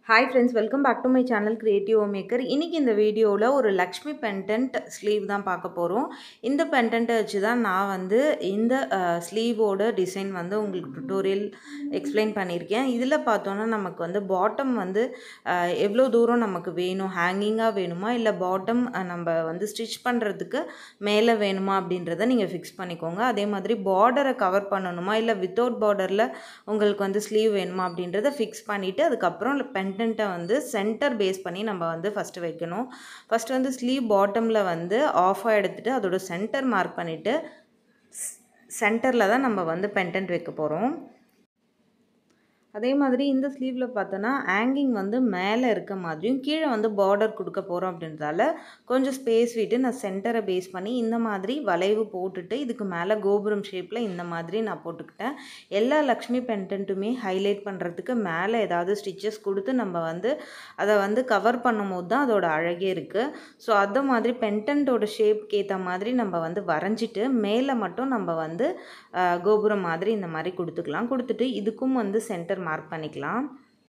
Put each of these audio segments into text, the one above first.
hi friends welcome back to my channel creative maker இன்றைக்கி இந்த வீடியோவில் ஒரு லக்ஷ்மி பெண்டன்ட் ஸ்லீவ் தான் பார்க்க போகிறோம் இந்த பெண்டன்ட்டை வச்சு தான் நான் வந்து இந்த ஸ்லீவோட டிசைன் வந்து உங்களுக்கு டுட்டோரியல் எக்ஸ்பிளைன் பண்ணியிருக்கேன் இதில் பார்த்தோன்னா நமக்கு வந்து பாட்டம் வந்து அஹ், எவ்வளோ தூரம் நமக்கு வேணும் ஹேங்கிங்காக வேணுமா இல்லை பாட்டம் நம்ம வந்து ஸ்டிச் பண்ணுறதுக்கு மேலே வேணுமா அப்படின்றத நீங்கள் ஃபிக்ஸ் பண்ணிக்கோங்க அதே மாதிரி பார்டரை கவர் பண்ணணுமா இல்லை வித்தவுட் பார்டரில் உங்களுக்கு வந்து ஸ்லீவ் வேணுமா அப்படின்றத ஃபிக்ஸ் பண்ணிவிட்டு அதுக்கப்புறம் பெண்டன்ட்டை வந்து சென்டர் பேஸ் பண்ணி நம்ம வந்து ஃபஸ்ட்டு வைக்கணும் ஃபஸ்ட்டு வந்து ஸ்லீவ் பாட்டமில் வந்து ஆஃபாக எடுத்துகிட்டு அதோட சென்டர் மார்க் பண்ணிவிட்டு சென்டரில் தான் நம்ம வந்து பெண்டன்ட் வைக்க போகிறோம் அதே மாதிரி இந்த ஸ்லீவில் பார்த்தோன்னா ஹேங்கிங் வந்து மேலே இருக்க மாதிரியும் கீழே வந்து பார்டர் கொடுக்க போகிறோம் அப்படின்றதால கொஞ்சம் ஸ்பேஸ் விட்டு நான் சென்டரை பேஸ் பண்ணி இந்த மாதிரி வளைவு போட்டுட்டு இதுக்கு மேலே கோபுரம் ஷேப்பில் இந்த மாதிரி நான் போட்டுக்கிட்டேன் எல்லா லக்ஷ்மி பெண்டன்ட்டுமே ஹைலைட் பண்ணுறதுக்கு மேலே ஏதாவது ஸ்டிச்சஸ் கொடுத்து நம்ம வந்து அதை வந்து கவர் பண்ணும் போது தான் அதோட அழகே இருக்குது ஸோ அது மாதிரி பெண்டன்ட்டோட ஷேப்க்கு ஏற்ற மாதிரி நம்ம வந்து வரைஞ்சிட்டு மேலே மட்டும் நம்ம வந்து அஹ், கோபுரம் மாதிரி இந்த மாதிரி கொடுத்துக்கலாம் கொடுத்துட்டு இதுக்கும் வந்து சென்டர் மார்க் பண்ணிக்கலாம்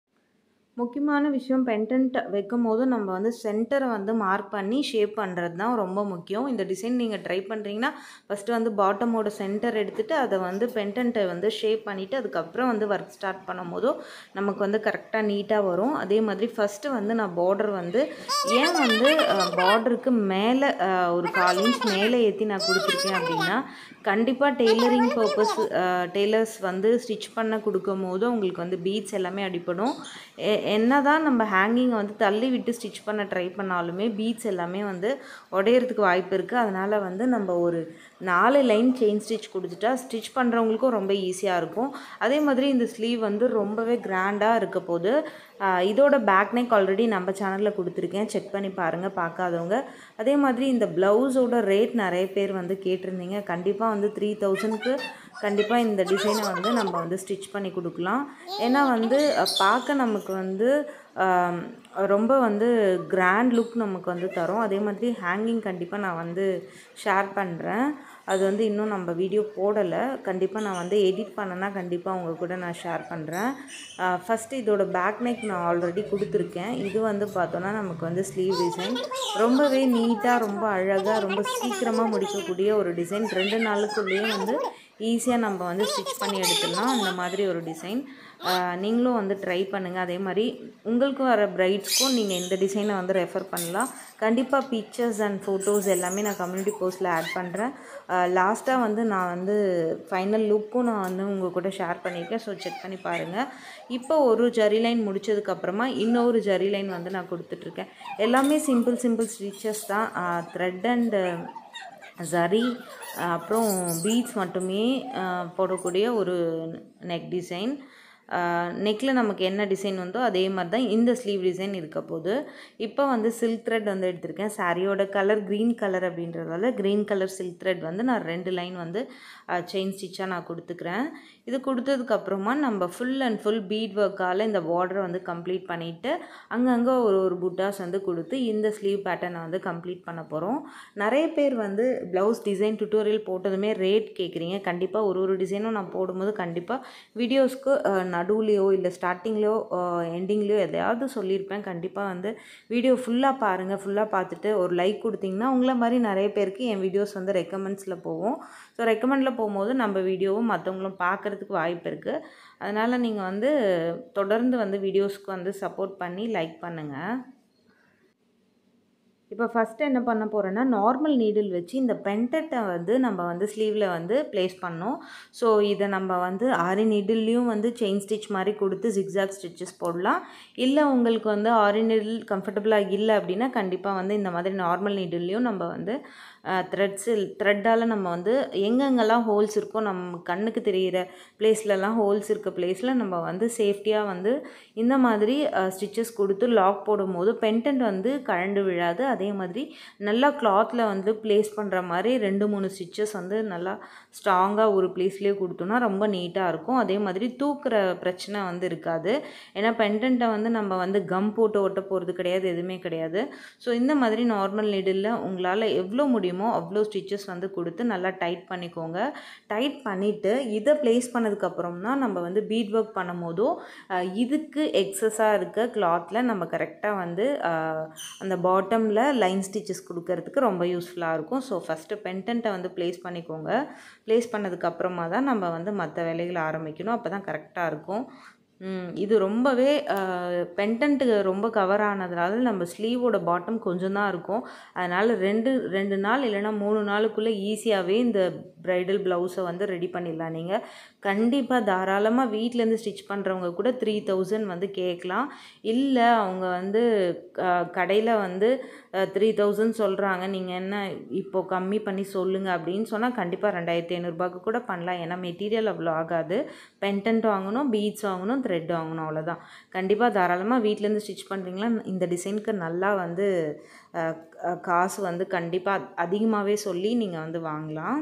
முக்கியமான விஷயம் பெண்டன்ட் வைக்கும் போது நம்ம வந்து சென்டரை வந்து மார்க் பண்ணி ஷேப் பண்ணுறது தான் ரொம்ப முக்கியம் இந்த டிசைன் நீங்கள் ட்ரை பண்ணுறீங்கன்னா ஃபஸ்ட்டு வந்து பாட்டமோட சென்டர் எடுத்துகிட்டு அதை வந்து பெண்டன்ட்டை வந்து ஷேப் பண்ணிவிட்டு அதுக்கப்புறம் வந்து ஒர்க் ஸ்டார்ட் பண்ணும் போதோ நமக்கு வந்து கரெக்டாக நீட்டாக வரும் அதே மாதிரி ஃபஸ்ட்டு வந்து நான் பார்டர் வந்து ஏன் வந்து பார்டருக்கு மேலே ஒரு கால் இன்ச் மேலே ஏற்றி நான் கொடுத்துருக்கேன் அப்படின்னா கண்டிப்பாக டெய்லரிங் பர்பஸ் டெய்லர்ஸ் வந்து ஸ்டிச் பண்ண கொடுக்கும் போது உங்களுக்கு வந்து பீட்ஸ் எல்லாமே அடிப்படும் எ- என்னதான் நம்ம ஹேங்கிங்கை வந்து தள்ளி விட்டு ஸ்டிச் பண்ண ட்ரை பண்ணாலுமே பீட்ஸ் எல்லாமே வந்து உடையறதுக்கு வாய்ப்பு இருக்குது அதனால் வந்து நம்ம ஒரு நாலு லைன் செயின் ஸ்டிச் கொடுத்துட்டா ஸ்டிச் பண்ணுறவங்களுக்கும் ரொம்ப ஈஸியாக இருக்கும் அதே மாதிரி இந்த ஸ்லீவ் வந்து ரொம்பவே கிராண்டாக இருக்க போது ஆஹ் இதோட பேக் நெக் ஆல்ரெடி நம்ம சேனலில் கொடுத்துருக்கேன் செக் பண்ணி பாருங்கள் பார்க்காதவங்க அதே மாதிரி இந்த ப்ளவுஸோட ரேட் நிறைய பேர் வந்து கேட்டிருந்தீங்க கண்டிப்பாக வந்து த்ரீ தௌசண்ட்க்கு கண்டிப்பாக இந்த டிசைனை வந்து நம்ம வந்து ஸ்டிச் பண்ணி கொடுக்கலாம் ஏன்னா வந்து அஹ், பார்க்க நமக்கு வந்து ஆம், ரொம்ப வந்து கிராண்ட் லுக் நமக்கு வந்து தரும் அதே மாதிரி ஹேங்கிங் கண்டிப்பாக நான் வந்து ஷேர் பண்ணுறேன் அது வந்து இன்னும் நம்ம வீடியோ போடலை கண்டிப்பாக நான் வந்து எடிட் பண்ணனா கண்டிப்பாக உங்கள் கூட நான் ஷேர் பண்ணுறேன் ஃபஸ்ட்டு இதோட பேக் நெக் நான் ஆல்ரெடி கொடுத்துருக்கேன் இது வந்து பார்த்தோன்னா நமக்கு வந்து ஸ்லீவ் டிசைன் ரொம்பவே நீட்டாக ரொம்ப அழகாக ரொம்ப சீக்கிரமாக முடிக்கக்கூடிய ஒரு டிசைன் ரெண்டு நாளுக்குள்ளேயே வந்து ஈஸியாக நம்ம வந்து ஸ்டிச் பண்ணி எடுத்துடலாம் அந்த மாதிரி ஒரு டிசைன் நீங்களும் வந்து ட்ரை பண்ணுங்கள் அதே மாதிரி உங்களுக்கு வர பிரைட்ஸ்க்கும் நீங்கள் இந்த டிசைனை வந்து ரெஃபர் பண்ணலாம் கண்டிப்பாக பிக்சர்ஸ் அண்ட் ஃபோட்டோஸ் எல்லாமே நான் கம்யூனிட்டி போஸ்ட்டில் ஆட் பண்ணுறேன் லாஸ்ட்டாக வந்து நான் வந்து ஃபைனல் லுக்கும் நான் வந்து உங்கள் கூட ஷேர் பண்ணியிருக்கேன் ஸோ செக் பண்ணி பாருங்கள் இப்போ ஒரு ஜரி லைன் முடிச்சதுக்கப்புறமா இன்னொரு ஜரி லைன் வந்து நான் கொடுத்துட்ருக்கேன் எல்லாமே சிம்பிள் சிம்பிள் ஸ்டிச்சஸ் தான் த்ரெட் அண்டு சரி அப்புறம் பீட்ஸ் மட்டுமே அஹ், போடக்கூடிய ஒரு நெக் டிசைன் நெக்கில் நமக்கு என்ன டிசைன் வந்தோ அதே மாதிரி தான் இந்த ஸ்லீவ் டிசைன் இருக்க போகுது இப்போ வந்து சில்க் த்ரெட் வந்து எடுத்திருக்கேன் சாரியோட கலர் க்ரீன் கலர் அப்படின்றதால க்ரீன் கலர் சில்க் த்ரெட் வந்து நான் ரெண்டு லைன் வந்து செயின் ஸ்டிச்சாக நான் கொடுத்துக்கிறேன் இது கொடுத்ததுக்கப்புறமா நம்ம ஃபுல் அண்ட் ஃபுல் பீட் ஒர்க்கால் இந்த பார்டரை வந்து கம்ப்ளீட் பண்ணிவிட்டு அங்கங்கே ஒரு ஒரு புட்டாஸ் வந்து கொடுத்து இந்த ஸ்லீவ் பேட்டர்னை வந்து கம்ப்ளீட் பண்ண போகிறோம் நிறைய பேர் வந்து ப்ளவுஸ் டிசைன் டுட்டோரியல் போட்டதுமே ரேட் கேட்குறீங்க கண்டிப்பாக ஒரு ஒரு டிசைனும் நான் போடும்போது கண்டிப்பாக வீடியோஸ்க்கு நடுவுலையோ இல்லை ஸ்டார்டிங்லேயோ எண்டிங்லேயோ எதையாவது சொல்லியிருப்பேன் கண்டிப்பாக வந்து வீடியோ ஃபுல்லாக பாருங்கள் ஃபுல்லாக பார்த்துட்டு ஒரு லைக் கொடுத்தீங்கன்னா உங்களை மாதிரி நிறைய பேருக்கு என் வீடியோஸ் வந்து ரெக்கமெண்ட்ஸில் போகும் ஸோ ரெக்கமெண்டில் போகும்போது நம்ம வீடியோவும் மற்றவங்களும் பார்க்குறதுக்கு வாய்ப்பு இருக்குது அதனால் நீங்கள் வந்து தொடர்ந்து வந்து வீடியோஸ்க்கு வந்து சப்போர்ட் பண்ணி லைக் பண்ணுங்கள் இப்போ ஃபஸ்ட்டு என்ன பண்ண போகிறேன்னா நார்மல் நீடில் வச்சு இந்த பென்டட்டை வந்து நம்ம வந்து ஸ்லீவில் வந்து ப்ளேஸ் பண்ணோம் ஸோ இதை நம்ம வந்து ஆரி நீடில்லையும் வந்து செயின் ஸ்டிச் மாதிரி கொடுத்து ஜிக்ஸாக் ஸ்டிச்சஸ் போடலாம் இல்லை உங்களுக்கு வந்து ஆரி நீடில் கம்ஃபர்டபுளாக இல்லை அப்படின்னா கண்டிப்பாக வந்து இந்த மாதிரி நார்மல் நீடில்லையும் நம்ம வந்து த்ரெட்ஸு த்ரெட்டால் நம்ம வந்து எங்கெங்கெல்லாம் ஹோல்ஸ் இருக்கோ நம்ம கண்ணுக்கு தெரிகிற பிளேஸ்லலாம் ஹோல்ஸ் இருக்க பிளேஸில் நம்ம வந்து சேஃப்டியாக வந்து இந்த மாதிரி ஸ்டிச்சஸ் கொடுத்து லாக் போடும்போது பென்டென்ட் வந்து கழண்டு விழாது அதே மாதிரி நல்லா கிளாத்தில் வந்து ப்ளேஸ் பண்ணுற மாதிரி ரெண்டு மூணு ஸ்டிச்சஸ் வந்து நல்லா ஸ்ட்ராங்காக ஒரு ப்ளேஸ்லேயே கொடுத்தோன்னா ரொம்ப நீட்டாக இருக்கும் அதே மாதிரி தூக்குற பிரச்சனை வந்து இருக்காது ஏன்னா பெண்டண்ட்டை வந்து நம்ம வந்து கம் போட்டு ஒட்ட போகிறது கிடையாது எதுவுமே கிடையாது ஸோ இந்த மாதிரி நார்மல் நீடில் உங்களால் எவ்வளோ முடியுமோ அவ்வளோ ஸ்டிச்சஸ் வந்து கொடுத்து நல்லா டைட் பண்ணிக்கோங்க டைட் பண்ணிவிட்டு இதை ப்ளேஸ் பண்ணதுக்கப்புறம் தான் நம்ம வந்து பீட் ஒர்க் பண்ணும் போதும் அஹ், இதுக்கு எக்ஸஸாக இருக்க கிளாத்தில் நம்ம கரெக்டாக வந்து அஹ், அந்த பாட்டமில் லைன் ஸ்டிச்சஸ் கொடுக்கறதுக்கு ரொம்ப யூஸ்ஃபுல்லாக இருக்கும் ஸோ ஃபஸ்ட்டு பென்டென்ட்டை வந்து ப்ளேஸ் பண்ணிக்கோங்க ப்ளேஸ் பண்ணதுக்கப்புறமா தான் நம்ம வந்து மற்ற வேலைகளை ஆரம்பிக்கணும் அப்போ தான் கரெக்டாக இருக்கும் ம், இது ரொம்பவே பென்டன்ட்டு ரொம்ப கவர் ஆனதுனால நம்ம ஸ்லீவோட பாட்டம் கொஞ்சம் தான் இருக்கும் அதனால் ரெண்டு ரெண்டு நாள் இல்லைன்னா மூணு நாளுக்குள்ளே ஈஸியாகவே இந்த ப்ரைடல் ப்ளவுஸை வந்து ரெடி பண்ணிடலாம் நீங்கள் கண்டிப்பாக தாராளமாக வீட்டிலேருந்து ஸ்டிச் பண்ணுறவங்க கூட த்ரீ தௌசண்ட் வந்து கேட்கலாம் இல்லை அவங்க வந்து கடையில் வந்து த்ரீ தௌசண்ட் சொல்கிறாங்க நீங்கள் என்ன இப்போ கம்மி பண்ணி சொல்லுங்கள் அப்படின்னு சொன்னால் கண்டிப்பாக ரெண்டாயிரத்தி ஐநூறுரூபாக்கு கூட பண்ணலாம் ஏன்னா மெட்டீரியல் அவ்வளோ ஆகாது பென்டென்ட் வாங்கணும் பீட்ஸ் வாங்கணும் த்ரெட் வாங்கணும் அவ்வளோதான் கண்டிப்பாக தாராளமாக வீட்டிலேருந்து ஸ்டிச் பண்ணுறீங்களா இந்த டிசைனுக்கு நல்லா வந்து அஹ், அஹ், காசு வந்து கண்டிப்பாக அதிகமாகவே சொல்லி நீங்கள் வந்து வாங்கலாம்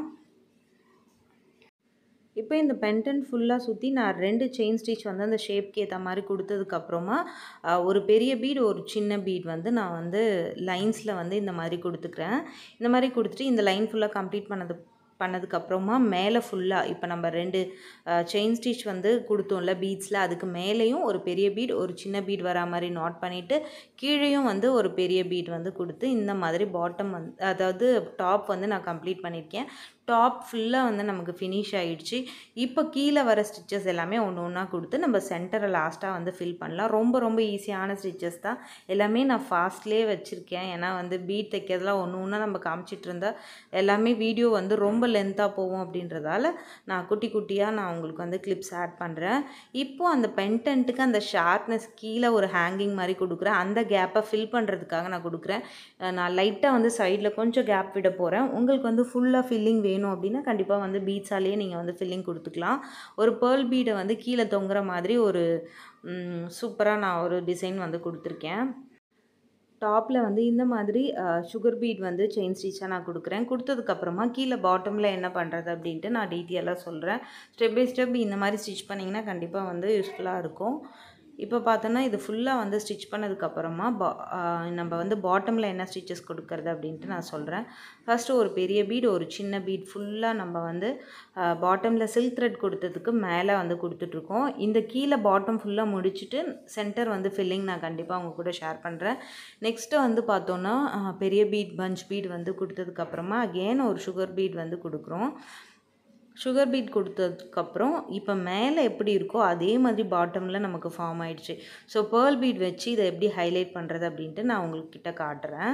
இப்போ இந்த பென்டன் ஃபுல்லாக சுற்றி நான் ரெண்டு செயின் ஸ்டிச் வந்து அந்த ஷேப்க்கு ஏற்ற மாதிரி கொடுத்ததுக்கப்புறமா அஹ், ஒரு பெரிய பீட் ஒரு சின்ன பீட் வந்து நான் வந்து லைன்ஸில் வந்து இந்த மாதிரி கொடுத்துக்கிறேன் இந்த மாதிரி கொடுத்துட்டு இந்த லைன் ஃபுல்லாக கம்ப்ளீட் பண்ணது பண்ணதுக்கப்புறமா மேலே ஃபுல்லாக இப்போ நம்ம ரெண்டு செயின் ஸ்டிச் வந்து கொடுத்தோம்ல பீட்ஸில் அதுக்கு மேலேயும் ஒரு பெரிய பீட் ஒரு சின்ன பீட் வரா மாதிரி நாட் பண்ணிவிட்டு கீழேயும் வந்து ஒரு பெரிய பீட் வந்து கொடுத்து இந்த மாதிரி பாட்டம் வந்து அதாவது டாப் வந்து நான் கம்ப்ளீட் பண்ணியிருக்கேன் டாப் ஃபுல்லாக வந்து நமக்கு ஃபினிஷ் ஆயிடுச்சு இப்போ கீழே வர ஸ்டிச்சஸ் எல்லாமே ஒன்று ஒன்றா கொடுத்து நம்ம சென்டரை லாஸ்ட்டாக வந்து ஃபில் பண்ணலாம் ரொம்ப ரொம்ப ஈஸியான ஸ்டிச்சஸ் தான் எல்லாமே நான் ஃபாஸ்ட்லேயே வச்சுருக்கேன் ஏன்னா வந்து பீட் தைக்கிறதுலாம் ஒன்று ஒன்றா நம்ம காமிச்சிட்டு இருந்தா எல்லாமே வீடியோ வந்து ரொம்ப லென்த்தாக போகும் அப்படின்றதால நான் குட்டி குட்டியாக நான் உங்களுக்கு வந்து கிளிப்ஸ் ஆட் பண்ணுறேன் இப்போது அந்த பென்டென்ட்டுக்கு அந்த ஷார்ப்னஸ் கீழே ஒரு ஹேங்கிங் மாதிரி கொடுக்குறேன் அந்த கேப்பை ஃபில் பண்ணுறதுக்காக நான் கொடுக்குறேன் அஹ் நான் லைட்டாக வந்து சைடில் கொஞ்சம் கேப் விட போகிறேன் உங்களுக்கு வந்து ஃபுல்லாக ஃபில்லிங் வேணும் அப்படின்னா கண்டிப்பாக வந்து பீட்ஸாலேயே நீங்கள் வந்து ஃபில்லிங் கொடுத்துக்கலாம் ஒரு பேர்ல் பீடை வந்து கீழே தொங்குற மாதிரி ஒரு சூப்பராக நான் ஒரு டிசைன் வந்து கொடுத்துருக்கேன் டாப்பில் வந்து இந்த மாதிரி சுகர் பீட் வந்து செயின் ஸ்டிச்சாக நான் கொடுக்குறேன் கொடுத்ததுக்கப்புறமா கீழே பாட்டமில் என்ன பண்ணுறது அப்படின்ட்டு நான் டீட்டெயிலாக சொல்கிறேன் ஸ்டெப் பை ஸ்டெப் இந்த மாதிரி ஸ்டிச் பண்ணிங்கன்னா கண்டிப்பாக வந்து யூஸ்ஃபுல்லாக இருக்கும் இப்போ பார்த்தோன்னா இது ஃபுல்லாக வந்து ஸ்டிச் பண்ணதுக்கப்புறமா பா ஆஹ் நம்ம வந்து பாட்டமில் என்ன ஸ்டிச்சஸ் கொடுக்கறது அப்படின்ட்டு நான் சொல்கிறேன் ஃபஸ்ட்டு ஒரு பெரிய பீட் ஒரு சின்ன பீட் ஃபுல்லாக நம்ம வந்து பாட்டமில் சில்க் த்ரெட் கொடுத்ததுக்கு மேலே வந்து கொடுத்துட்ருக்கோம் இந்த கீழே பாட்டம் ஃபுல்லாக முடிச்சுட்டு சென்டர் வந்து ஃபில்லிங் நான் கண்டிப்பாக உங்க கூட ஷேர் பண்ணுறேன் நெக்ஸ்ட்டு வந்து பார்த்தோன்னா ஆஹ் பெரிய பீட் பஞ்ச் பீட் வந்து கொடுத்ததுக்கப்புறமா அகெயின் ஒரு சுகர் பீட் வந்து கொடுக்குறோம் சுகர் பீட் கொடுத்ததுக்கப்புறம் இப்போ மேலே எப்படி இருக்கோ அதே மாதிரி பாட்டமில் நமக்கு ஃபார்ம் ஆயிடுச்சு ஸோ பேர்ல் பீட் வச்சு இதை எப்படி ஹைலைட் பண்ணுறது அப்படின்ட்டு நான் உங்களுக்கு கிட்ட காட்டுறேன்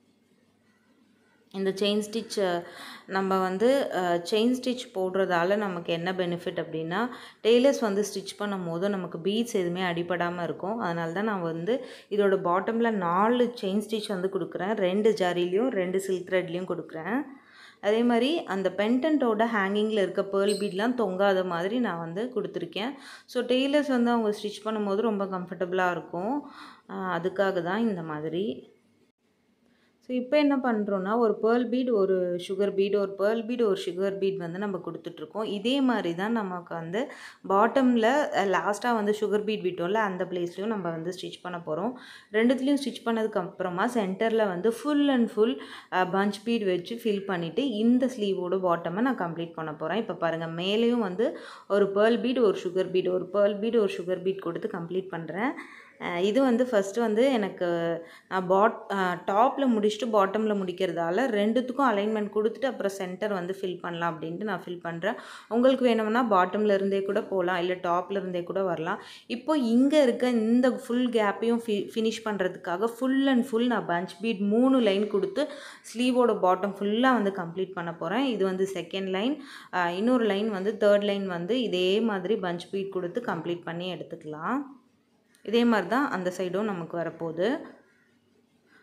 இந்த செயின் ஸ்டிச் நம்ம வந்து செயின் ஸ்டிச் போடுறதால நமக்கு என்ன பெனிஃபிட் அப்படின்னா டெய்லர்ஸ் வந்து ஸ்டிச் பண்ணும் போது நமக்கு பீட்ஸ் எதுவுமே அடிபடாமல் இருக்கும் அதனால தான் நான் வந்து இதோட பாட்டமில் நாலு செயின் ஸ்டிச் வந்து கொடுக்குறேன் ரெண்டு ஜாரிலையும் ரெண்டு சில்க் த்ரெட்லேயும் கொடுக்குறேன் அதே மாதிரி அந்த பென்டன்ட்டோட ஹேங்கிங்கில் இருக்க பேர்ல் பீட்லாம் தொங்காத மாதிரி நான் வந்து கொடுத்துருக்கேன் ஸோ டெய்லர்ஸ் வந்து அவங்க ஸ்டிச் பண்ணும்போது ரொம்ப கம்ஃபர்டபுளாக இருக்கும் ஆஹ் அதுக்காக தான் இந்த மாதிரி ஸோ இப்போ என்ன பண்ணுறோன்னா ஒரு பேர்ல் பீட் ஒரு சுகர் பீட் ஒரு பேர்ல் பீட் ஒரு சுகர் பீட் வந்து நம்ம கொடுத்துட்ருக்கோம் இதே மாதிரி தான் நமக்கு வந்து பாட்டமில் லாஸ்ட்டாக வந்து சுகர் பீட் விட்டோம்ல அந்த பிளேஸ்லையும் நம்ம வந்து ஸ்டிச் பண்ண போகிறோம் ரெண்டுத்துலேயும் ஸ்டிச் பண்ணதுக்கு அப்புறமா சென்டரில் வந்து full and full punch bead வச்சு ஃபில் பண்ணிவிட்டு இந்த ஸ்லீவோட பாட்டமை நான் கம்ப்ளீட் பண்ண போகிறேன் இப்போ பாருங்கள் மேலேயும் வந்து ஒரு பேர்ல் பீட் ஒரு சுகர் பீட் ஒரு பேர்ல் பீட் ஒரு சுகர் பீட் கொடுத்து கம்ப்ளீட் பண்ணுறேன் அஹ் இது வந்து ஃபஸ்ட்டு வந்து எனக்கு நான் பாட் டாப்பில் முடிச்சுட்டு பாட்டமில் முடிக்கிறதால ரெண்டுத்துக்கும் அலைன்மெண்ட் கொடுத்துட்டு அப்புறம் சென்டர் வந்து ஃபில் பண்ணலாம் அப்படின்ட்டு நான் ஃபில் பண்ணுறேன் உங்களுக்கு வேணும்னா பாட்டமில் இருந்தே கூட போகலாம் இல்லை டாப்பில் இருந்தே கூட வரலாம் இப்போ இங்கே இருக்க இந்த ஃபுல் கேப்பையும் ஃபி ஃபினிஷ் பண்ணுறதுக்காக ஃபுல் அண்ட் ஃபுல் நான் பஞ்ச் பீட் மூணு லைன் கொடுத்து ஸ்லீவோட பாட்டம் ஃபுல்லாக வந்து கம்ப்ளீட் பண்ண போகிறேன் இது வந்து செகண்ட் லைன் இன்னொரு லைன் வந்து தேர்ட் லைன் வந்து இதே மாதிரி பஞ்ச் பீட் கொடுத்து கம்ப்ளீட் பண்ணி எடுத்துக்கலாம் இதே மாதிரி தான் அந்த சைடும் நமக்கு வரப்போகுது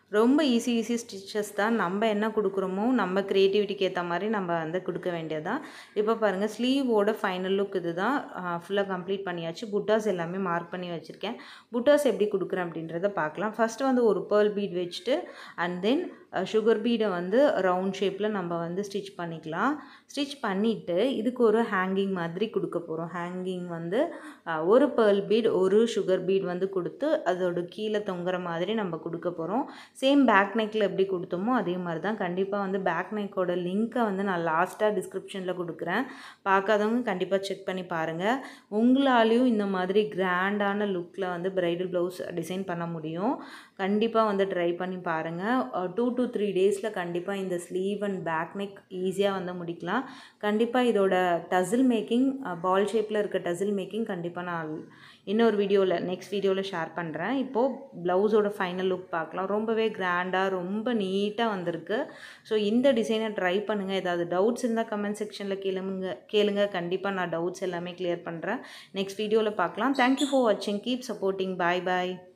ரொம்ப ஈஸி ஈஸி ஸ்டிச்சஸ் தான் நம்ம என்ன கொடுக்குறோமோ நம்ம க்ரியேட்டிவிட்டிக்கு ஏற்ற மாதிரி நம்ம வந்து கொடுக்க வேண்டியதான் இப்போ பாருங்கள் ஸ்லீவோட ஃபைனல் லுக் இது தான் ஃபுல்லாக கம்ப்ளீட் பண்ணியாச்சு புட்டாஸ் எல்லாமே மார்க் பண்ணி வச்சுருக்கேன் புட்டாஸ் எப்படி கொடுக்குறேன் அப்படின்றத பார்க்கலாம் ஃபஸ்ட்டு வந்து ஒரு பேர்ல் பீட் வச்சுட்டு அண்ட் தென் சுகர் பீடை வந்து ரவுண்ட் ஷேப்பில் நம்ம வந்து ஸ்டிச் பண்ணிக்கலாம் ஸ்டிச் பண்ணிவிட்டு இதுக்கு ஒரு ஹேங்கிங் மாதிரி கொடுக்க போகிறோம் ஹேங்கிங் வந்து ஒரு பேர்ல் பீட் ஒரு சுகர் பீட் வந்து கொடுத்து அதோட கீழே தொங்குற மாதிரி நம்ம கொடுக்க போகிறோம் சேம் பேக் நெக்கில் எப்படி கொடுத்தோமோ அதே மாதிரி தான் கண்டிப்பாக வந்து பேக் நெக்கோட லிங்க்கை வந்து நான் லாஸ்ட்டாக டிஸ்கிரிப்ஷனில் கொடுக்குறேன் பார்க்காதவங்க கண்டிப்பாக செக் பண்ணி பாருங்கள் உங்களாலேயும் இந்த மாதிரி கிராண்டான லுக்கில் வந்து ப்ரைடல் ப்ளவுஸ் டிசைன் பண்ண முடியும் கண்டிப்பாக வந்து ட்ரை பண்ணி பாருங்கள் டூ டு த்ரீ டேஸில் கண்டிப்பாக இந்த ஸ்லீவ் அண்ட் பேக் நெக் ஈஸியாக வந்து முடிக்கலாம் கண்டிப்பாக இதோட டசில் மேக்கிங் பால் ஷேப்பில் இருக்க டசில் மேக்கிங் கண்டிப்பாக நான் இன்னொரு வீடியோவில் நெக்ஸ்ட் வீடியோவில் ஷேர் பண்ணுறேன் இப்போது ப்ளவுஸோட ஃபைனல் லுக் பார்க்கலாம் ரொம்பவே கிராண்டாக ரொம்ப நீட்டாக வந்திருக்கு ஸோ இந்த டிசைனை ட்ரை பண்ணுங்கள் ஏதாவது டவுட்ஸ் இருந்தால் கமெண்ட் செக்ஷனில் கேளுங்க கேளுங்க கண்டிப்பாக நான் டவுட்ஸ் எல்லாமே கிளியர் பண்ணுறேன் நெக்ஸ்ட் வீடியோவில் பார்க்கலாம் தேங்க்யூ ஃபார் வாட்சிங் கீப் சப்போர்ட்டிங் பாய் பாய்